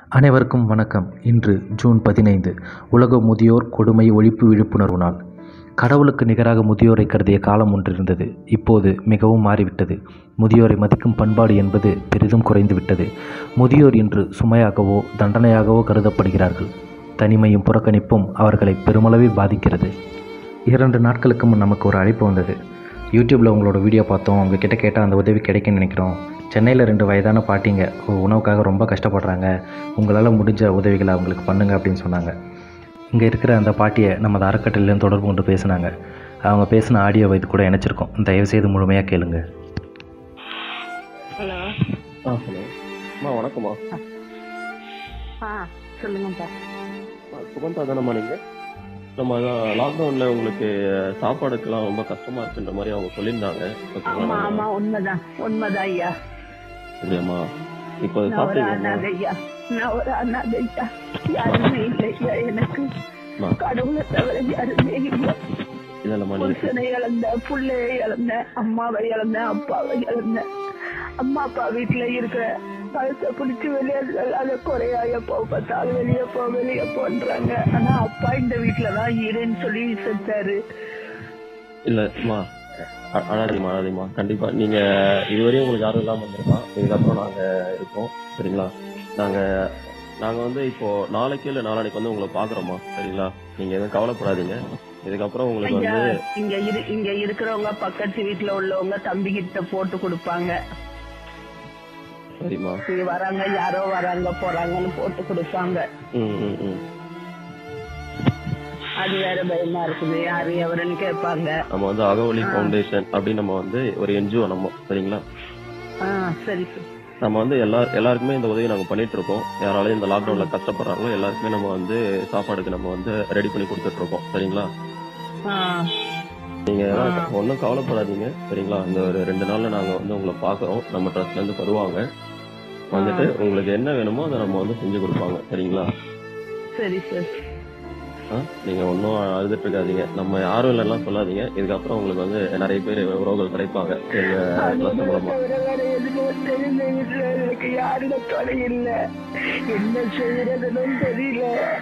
அனைவருக்கும் வணக்கம் இன்று ஜூன் பதினைந்து உலக முதியோர் கொடுமை ஒழிப்பு விழிப்புணர்வு நாள் கடவுளுக்கு நிகராக முதியோரை கருதிய காலம் ஒன்றிருந்தது இப்போது மிகவும் மாறிவிட்டது முதியோரை மதிக்கும் பண்பாடு என்பது பெரிதும் குறைந்துவிட்டது முதியோர் இன்று சுமையாகவோ தண்டனையாகவோ கருதப்படுகிறார்கள் தனிமையும் புறக்கணிப்பும் அவர்களை பெருமளவில் பாதிக்கிறது இரண்டு நாட்களுக்கு முன் நமக்கு ஒரு அழைப்பு வந்தது யூடியூப்பில் உங்களோட வீடியோ பார்த்தோம் உங்ககிட்ட கேட்டால் அந்த உதவி கிடைக்கும்னு நினைக்கிறோம் சென்னையில் ரெண்டு வயதான பாட்டிங்க உ- உணவுக்காக ரொம்ப கஷ்டப்படுறாங்க உங்களால் முடிஞ்ச உதவிகளை அவங்களுக்கு பண்ணுங்க அப்படின்னு சொன்னாங்க இங்கே இருக்கிற அந்த பாட்டியை நமது அறக்கட்டளையிலேருந்து தொடர்பு கொண்டு பேசினாங்க அவங்க பேசின ஆடியோ இது கூட இணைச்சிருக்கோம் தயவுசெய்து முழுமையாக கேளுங்க ஹலோ ஆ ஹலோ அம்மா வணக்கம்மா ஆ சொல்லுங்கப்பா ஆ, சுகந்தா தானம்மா நீங்கள் நம்ம அதான் லாக்டவுனில் உங்களுக்கு சாப்பாடுக்கெல்லாம் ரொம்ப கஷ்டமாக இருக்குன்ற மாதிரி அவங்க சொல்லியிருந்தாங்க ஓகேங்களா ஆமா ஆமா உண்மைதான் உண்மைதான் ஐயா இல்லையாம்மா இப்போ நான் ஒரு சாப்பிட்டீங்கம்மா அனாதை ஐயா நான் ஒரு அனாதை ஐயா யாருமே இல்லை ஐயா எனக்கு அம்மா கடவுளை தவிர யாருமே இல்லை இல்லைல்லம்மா நீங்கள் புருஷனை இழந்த புள்ளையை இழந்த அம்மாவை இழந்த அப்பாவை இழந்த அம்மா அப்பா வீட்டுல இருக்கிற கழுத்தை பிடிச்சி வெளியே அதை குறையா எப்போ பார்த்தாலும் வெளியே போ வெளியே போன்றாங்க ஆனா அப்பா இந்த வீட்டுலதான் ஈரன்னு சொல்லி செத்தாரு இல்லைம்மா அ- அழாதீம்மா அழாதீம்மா கண்டிப்பாக நீங்கள் இதுவரையும் உங்களுக்கு யாரும் இல்லாமல் இருந்திருக்கலாம் இதுக்கப்புறம் நாங்கள் இருக்கோம் சரிங்களா நாங்கள் நாங்கள் வந்து இப்போ நாளைக்கு இல்லை நாளானைக்கு வந்து உங்களை பார்க்குறோம்மா சரிங்களா நீங்கள் எதுவும் கவலைப்படாதீங்க இதுக்கப்புறம் உங்களுக்கு ஐயா, வந்து இங்க இரு இங்க இருக்கிறவங்க பக்கத்து வீட்டுல உள்ளவங்க தம்பி கிட்ட போட்டு கொடுப்பாங்க சரிம்மா இங்க வராங்க யாரோ வராங்க போறாங்கன்னு போட்டு கொடுப்பாங்க ம் ம் ம் அது வேற பயமா இருக்குது யாரு எவருன்னு கேட்பாங்க நம்ம வந்து அகவலி ஃபவுண்டேஷன் அப்படின்னு நம்ம வந்து ஒரு என்ஜிஓ நம்ம சரிங்களா ஆ சரி சரி நம்ம வந்து எல்லா எல்லாருக்குமே இந்த உதவி நாங்க பண்ணிட்டு இருக்கோம் யாராலையும் இந்த லாக்டவுன்ல கஷ்டப்படுறாங்களோ எல்லாருக்குமே நம்ம வந்து சாப்பாடுக்கு நம்ம வந்து ரெடி பண்ணி கொடுத்துட்டு இருக்கோம் சரிங்களா ஆ நீங்க ஆ. ஒன்றும் கவலைப்படாதீங்க சரிங்களா இந்த ஒரு ரெண்டு நாள்ல நாங்க வந்து உங்களை பாக்குறோம் நம்ம ட்ரஸ்ட்ல இருந்து வருவாங்க வந்துட்டு உங்களுக்கு என்ன வேணுமோ அதை நம்ம வந்து செஞ்சு கொடுப்பாங்க சரிங்களா சரி சார் ஆ? நீங்க ஒன்றும் அழுதுட்டு இருக்காதீங்க நம்ம யாரும் இல்லைன்னா சொல்லாதீங்க இதுக்கப்புறம் உங்களுக்கு வந்து நிறைய பேர் உறவுகள் கிடைப்பாங்க எங்க ட்ரஸ்ட் மூலமா தவிர வேற எதுவுமே தெரியல வீட்டுல எனக்கு யாருட துணை இல்ல என்ன செய்யறதுன்னு தெரியல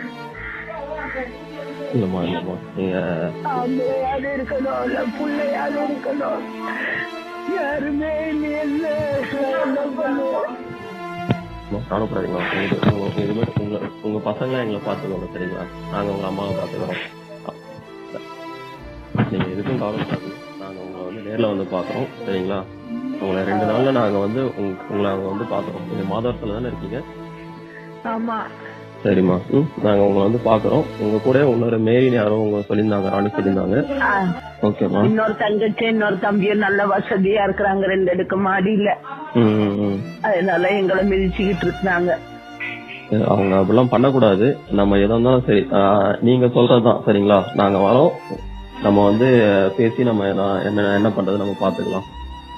இல்லம்மா இல்லம்மா நீங்க ஆம்பளையாவது இருக்கணும் இல்ல பிள்ளையாவது இருக்கணும் யாருமே இல்ல என்ன பண்ணுவோம் கவலைப்படாதீங்களா உங்களுக்கு உங்க- இதுமே உங்க உங்க பசங்களை எங்களை பார்த்துக்கோங்க சரிங்களா நாங்க உங்க அம்மாவை பார்த்துக்கிறோம் நீங்க எதுக்கும் கவலைப்படாதீங்க நாங்க உங்களை வந்து நேர்ல வந்து பாக்குறோம் சரிங்களா உங்களை ரெண்டு நாள்ல நாங்க வந்து உங்க- உங்களை அங்க வந்து பாக்குறோம் நீங்க மாதவரத்துல தானே இருக்கீங்க ஆமா சரிம்மா ம் நாங்க உங்களை வந்து பாக்குறோம் உங்க கூட இன்னொரு மேரின்னு யாரோ உங்க சொல்லியிருந்தாங்க ராணி சொல்லியிருந்தாங்க ஆ, ஓகேம்மா இன்னொரு தங்கச்சி இன்னொரு தம்பியும் நல்ல வசதியா இருக்கிறாங்க ரெண்டு அடுக்கு மாடியில ம் ம், ம் அதனால எங்களை மிதிச்சுக்கிட்டு இருந்தாங்க அவங்க அப்படிலாம் பண்ணக்கூடாது நம்ம எதா இருந்தாலும் சரி ஆஹ் நீங்க சொல்றதுதான் சரிங்களா நாங்க வரோம் நம்ம வந்து பேசி நம்ம என்ன- என்ன என்ன பண்றது நம்ம பாத்துக்கலாம்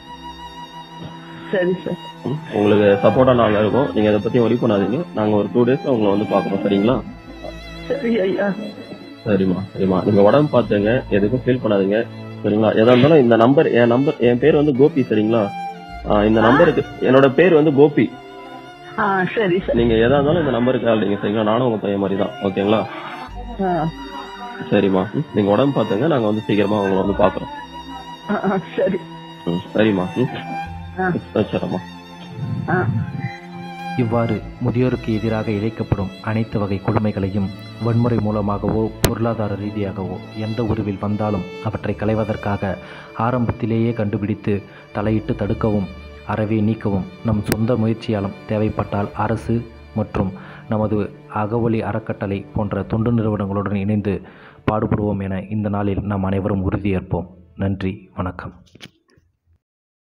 சரி சார் ம்? உங்களுக்கு சப்போர்ட்டா நாங்க இருக்கோம் நீங்க இதை பத்தி ஒரி பண்ணாதீங்க நாங்க ஒரு டூ டேஸ்ல உங்களை வந்து பாக்குறோம் சரிங்களா சரி ஐயா சரிம்மா சரிம்மா நீங்க உடம்பு பாத்துங்க எதுக்கும் ஃபீல் பண்ணாதீங்க சரிங்களா எதா இருந்தாலும் இந்த நம்பர் என் நம்பர் என் பேர் வந்து கோபி சரிங்களா ஆஹ் இந்த நம்பருக்கு என்னோட பேர் வந்து கோபி ஆ சரி சார் நீங்க எதா இருந்தாலும் இந்த நம்பருக்கு கால் நீங்க சரிங்களா நானும் உங்க பையன் மாதிரி தான் ஓகேங்களா ஆ, சரிம்மா ம், நீங்க உடம்பு பாத்துங்க நாங்க வந்து சீக்கிரமா உங்களை வந்து பாக்குறோம் ஆ, ஆ, சரி ம், சரிம்மா ம் ஆ, வச்சிடறேம்மா ஆ. இவ்வாறு முதியோருக்கு எதிராக இழைக்கப்படும் அனைத்து வகை கொடுமைகளையும் வன்முறை மூலமாகவோ பொருளாதார ரீதியாகவோ எந்த உருவில் வந்தாலும் அவற்றை களைவதற்காக ஆரம்பத்திலேயே கண்டுபிடித்து தலையிட்டு தடுக்கவும் அறவே நீக்கவும் நம் சொந்த முயற்சியாலும் தேவைப்பட்டால் அரசு மற்றும் நமது அகவலி அறக்கட்டளை போன்ற தொண்டு நிறுவனங்களுடன் இணைந்து பாடுபடுவோம் என இந்த நாளில் நாம் அனைவரும் உறுதியேற்போம் நன்றி வணக்கம்